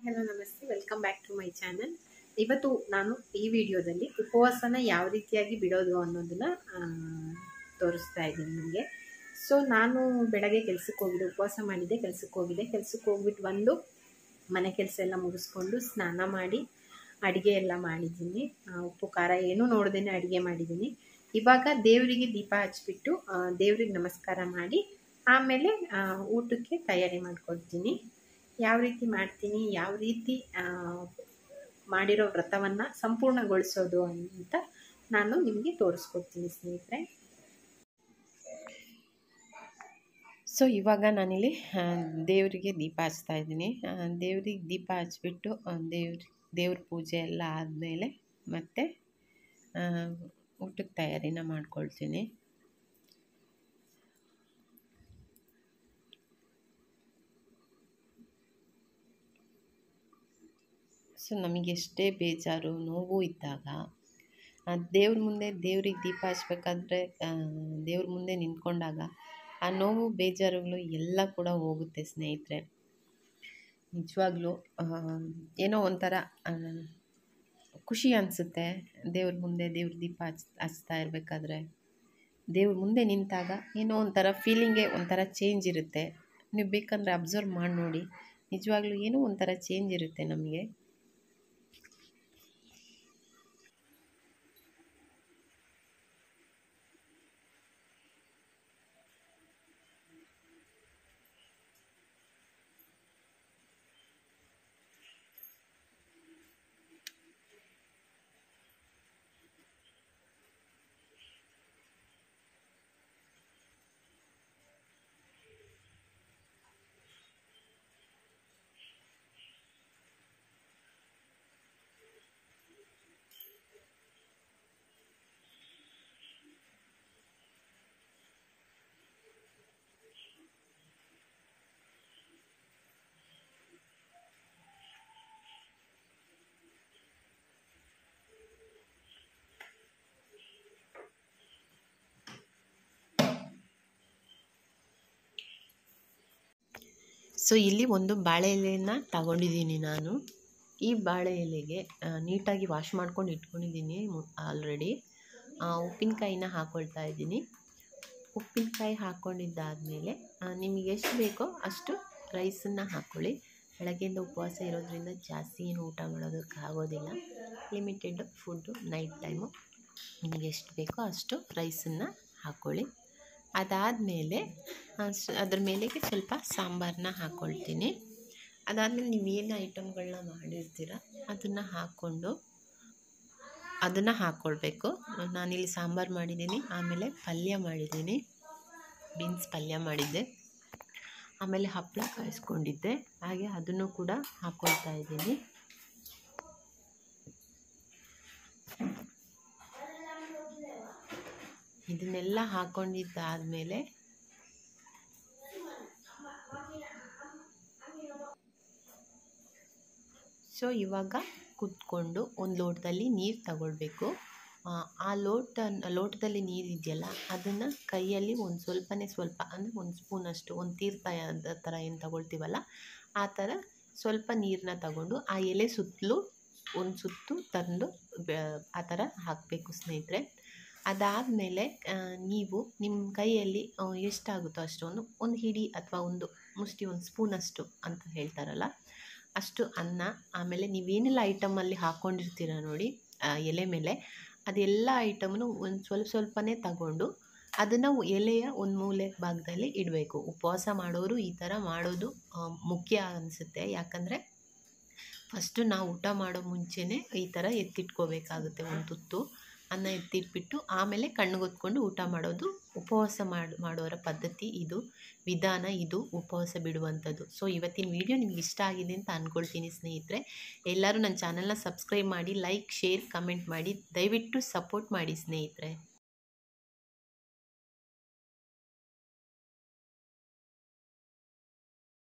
hello ನಮಸ್ತೆ welcome back to my channel ಇವತ್ತು ನಾನು ಈ ವಿಡಿಯೋದಲ್ಲಿ ಉಪವಾಸನ ಯಾವ ರೀತಿಯಾಗಿ ಬಿಡೋದು ಅನ್ನೋದನ್ನ ಆ, ತೋರಿಸ್ತಾ ಇದ್ದೀನಿ ನಿಮಗೆ ಸೊ ನಾನು ಬೆಳಗ್ಗೆ ಕೆಲ್ಸಕ್ಕೆ ಹೋಗಿದ್ದೆ ಉಪವಾಸ ಮಾಡಿದ್ದೆ ಕೆಲ್ಸಕ್ಕೆ ಹೋಗಿದ್ದೆ ಕೆಲ್ಸಕ್ಕೆ ಹೋಗ್ಬಿಟ್ಟು ಬಂದು ಮನೆ ಕೆಲಸ ಎಲ್ಲ ಮುಗಿಸ್ಕೊಂಡು ಸ್ನಾನ ಮಾಡಿ ಅಡುಗೆ ಎಲ್ಲ ಮಾಡಿದ್ದೀನಿ ಆ, ಉಪ್ಪು ಖಾರ ಏನೂ ನೋಡ್ದೇನೆ ಅಡುಗೆ ಮಾಡಿದ್ದೀನಿ ಇವಾಗ ದೇವರಿಗೆ ದೀಪ ಹಚ್ಬಿಟ್ಟು ಆ, ದೇವ್ರಿಗೆ ನಮಸ್ಕಾರ ಮಾಡಿ ಆಮೇಲೆ ಆ, ಊಟಕ್ಕೆ ತಯಾರಿ ಮಾಡ್ಕೊಳ್ತೀನಿ ಯಾವ ರೀತಿ ಮಾಡ್ತೀನಿ ಯಾವ ರೀತಿ ಆ, ಮಾಡಿರೋ ವ್ರತವನ್ನು ಸಂಪೂರ್ಣಗೊಳಿಸೋದು ಅಂತ ನಾನು ನಿಮಗೆ ತೋರಿಸ್ಕೊಡ್ತೀನಿ ಸ್ನೇಹಿತರೆ ಸೊ ಇವಾಗ ನಾನಿಲ್ಲಿ ಆ, ದೇವರಿಗೆ ದೀಪ ಹಚ್ತಾ ಇದ್ದೀನಿ ದೇವ್ರಿಗೆ ದೀಪ ಹಚ್ಬಿಟ್ಟು ಆ, ದೇವ್ರ ದೇವ್ರ ಪೂಜೆ ಎಲ್ಲ ಆದಮೇಲೆ ಮತ್ತೆ ಆ, ಊಟಕ್ಕೆ ತಯಾರಿನ ಮಾಡ್ಕೊಳ್ತೀನಿ ಸೊ ನಮಗೆಷ್ಟೇ ಬೇಜಾರು ನೋವು ಇದ್ದಾಗ ದೇವ್ರ ಮುಂದೆ ದೇವ್ರಿಗೆ ದೀಪ ಹಚ್ಬೇಕಾದ್ರೆ ದೇವ್ರ ಮುಂದೆ ನಿಂತ್ಕೊಂಡಾಗ ಆ ನೋವು ಬೇಜಾರುಗಳು ಎಲ್ಲ ಕೂಡ ಹೋಗುತ್ತೆ ಸ್ನೇಹಿತರೆ ನಿಜವಾಗ್ಲೂ ಏನೋ ಒಂಥರ ಆ, ಖುಷಿ ಅನಿಸುತ್ತೆ ದೇವ್ರ ಮುಂದೆ ದೇವ್ರ ದೀಪ ಹಚ್ ಹಚ್ತಾ ಇರಬೇಕಾದ್ರೆ ದೇವ್ರ ಮುಂದೆ ನಿಂತಾಗ ಏನೋ ಒಂಥರ ಫೀಲಿಂಗೇ ಒಂಥರ ಚೇಂಜ್ ಇರುತ್ತೆ ನೀವು ಬೇಕಂದರೆ ಅಬ್ಸರ್ವ್ ಮಾಡಿ ನೋಡಿ ನಿಜವಾಗ್ಲೂ ಏನೋ ಒಂಥರ ಚೇಂಜ್ ಇರುತ್ತೆ ನಮಗೆ ಸೊ ಇಲ್ಲಿ ಒಂದು ಬಾಳೆ ಎಲೆಯನ್ನು ತಗೊಂಡಿದ್ದೀನಿ ನಾನು ಈ ಬಾಳೆ ಎಲೆಗೆ ಆ, ನೀಟಾಗಿ ವಾಶ್ ಮಾಡ್ಕೊಂಡು ಇಟ್ಕೊಂಡಿದ್ದೀನಿ ಆಲ್ರೆಡಿ ಉಪ್ಪಿನಕಾಯಿನ ಹಾಕ್ಕೊಳ್ತಾ ಇದ್ದೀನಿ ಉಪ್ಪಿನಕಾಯಿ ಹಾಕ್ಕೊಂಡಿದ್ದಾದಮೇಲೆ ನಿಮಗೆ ಎಷ್ಟು ಬೇಕೋ ಅಷ್ಟು ರೈಸನ್ನು ಹಾಕ್ಕೊಳ್ಳಿ ಬೆಳಗ್ಗೆಯಿಂದ ಉಪವಾಸ ಇರೋದ್ರಿಂದ ಜಾಸ್ತಿ ಏನು ಊಟ ಮಾಡೋದಕ್ಕೆ ಆಗೋದಿಲ್ಲ ಲಿಮಿಟೆಡ್ ಫುಡ್ಡು ನೈಟ್ ಟೈಮು ನಿಮಗೆ ಎಷ್ಟು ಬೇಕೋ ಅಷ್ಟು ರೈಸನ್ನು ಹಾಕ್ಕೊಳ್ಳಿ ಅದಾದಮೇಲೆ ಅದ್ರ ಮೇಲೆಗೆ ಸ್ವಲ್ಪ ಸಾಂಬಾರನ್ನ ಹಾಕ್ಕೊಳ್ತೀನಿ ಅದಾದಮೇಲೆ ನೀವು ಏನು ಐಟಮ್ಗಳನ್ನ ಮಾಡಿರ್ತೀರ ಅದನ್ನು ಹಾಕ್ಕೊಂಡು ಅದನ್ನು ಹಾಕ್ಕೊಳ್ಬೇಕು ನಾನಿಲ್ಲಿ ಸಾಂಬಾರು ಮಾಡಿದ್ದೀನಿ ಆಮೇಲೆ ಪಲ್ಯ ಮಾಡಿದ್ದೀನಿ ಬೀನ್ಸ್ ಪಲ್ಯ ಮಾಡಿದ್ದೆ ಆಮೇಲೆ ಹಪ್ಪಳ ಕಾಯಿಸ್ಕೊಂಡಿದ್ದೆ ಹಾಗೆ ಅದನ್ನು ಕೂಡ ಹಾಕ್ಕೊಳ್ತಾ ಇದ್ದೀನಿ ಇದನ್ನೆಲ್ಲ ಹಾಕ್ಕೊಂಡಿದ್ದಾದಮೇಲೆ ಸೊ ಇವಾಗ ಕುತ್ಕೊಂಡು ಒಂದು ಲೋಟದಲ್ಲಿ ನೀರು ತಗೊಳ್ಬೇಕು ಆ, ಆ ಲೋಟ ಲೋಟದಲ್ಲಿ ನೀರು ಇದೆಯಲ್ಲ ಅದನ್ನು ಕೈಯಲ್ಲಿ ಒಂದು ಸ್ವಲ್ಪನೇ ಸ್ವಲ್ಪ ಅಂದರೆ ಒಂದು ಸ್ಪೂನಷ್ಟು ಒಂದು ತೀರ್ಥ ಥರ ಏನು ತಗೊಳ್ತೀವಲ್ಲ ಆ ಥರ ಸ್ವಲ್ಪ ನೀರನ್ನ ತಗೊಂಡು ಆ ಎಲೆ ಸುತ್ತಲೂ ಒಂದು ಸುತ್ತು ತಂದು ಬೆ- ಆ ಥರ ಹಾಕಬೇಕು ಸ್ನೇಹಿತರೆ ಅದಾದಮೇಲೆ ನೀವು ನಿಮ್ಮ ಕೈಯಲ್ಲಿ ಆ, ಎಷ್ಟಾಗುತ್ತೋ ಅಷ್ಟು ಒಂದು ಒಂದು ಹಿಡಿ ಅಥವಾ ಒಂದು ಮುಷ್ಟಿ ಒಂದು ಸ್ಪೂನಷ್ಟು ಅಂತ ಹೇಳ್ತಾರಲ್ಲ ಅಷ್ಟು ಅನ್ನ ಆಮೇಲೆ ನೀವೇನೆಲ್ಲ ಐಟಮಲ್ಲಿ ಹಾಕ್ಕೊಂಡಿರ್ತೀರ ನೋಡಿ ಆ, ಎಲೆ ಮೇಲೆ ಅದೆಲ್ಲ ಐಟಮ್ನು ಒಂದು ಸ್ವಲ್ಪ ಸ್ವಲ್ಪನೇ ತಗೊಂಡು ಅದನ್ನು ಎಲೆಯ ಒಂದು ಮೂಲೆ ಭಾಗದಲ್ಲಿ ಇಡಬೇಕು ಉಪವಾಸ ಮಾಡೋರು ಈ ಥರ ಮಾಡೋದು ಆ, ಮುಖ್ಯ ಅನಿಸುತ್ತೆ ಯಾಕಂದರೆ ಫಸ್ಟು ನಾವು ಊಟ ಮಾಡೋ ಮುಂಚೆನೇ ಈ ಥರ ಎತ್ತಿಟ್ಕೋಬೇಕಾಗುತ್ತೆ ಒಂದು ತುತ್ತು ಅನ್ನ ಎತ್ತಿಟ್ಬಿಟ್ಟು ಆಮೇಲೆ ಕಣ್ಣಿಗೊತ್ಕೊಂಡು ಊಟ ಮಾಡೋದು ಉಪವಾಸ ಮಾಡಿ ಮಾಡೋರ ಪದ್ಧತಿ ಇದು ವಿಧಾನ ಇದು ಉಪವಾಸ ಬಿಡುವಂಥದ್ದು ಸೊ ಇವತ್ತಿನ ವಿಡಿಯೋ ನಿಮ್ಗೆ ಇಷ್ಟ ಆಗಿದೆ ಅಂತ ಅಂದ್ಕೊಳ್ತೀನಿ ಸ್ನೇಹಿತರೆ ಎಲ್ಲರೂ ನನ್ನ ಚಾನಲ್ನ ಸಬ್ಸ್ಕ್ರೈಬ್ ಮಾಡಿ ಲೈಕ್ ಶೇರ್ ಕಮೆಂಟ್ ಮಾಡಿ ದಯವಿಟ್ಟು ಸಪೋರ್ಟ್ ಮಾಡಿ ಸ್ನೇಹಿತರೆ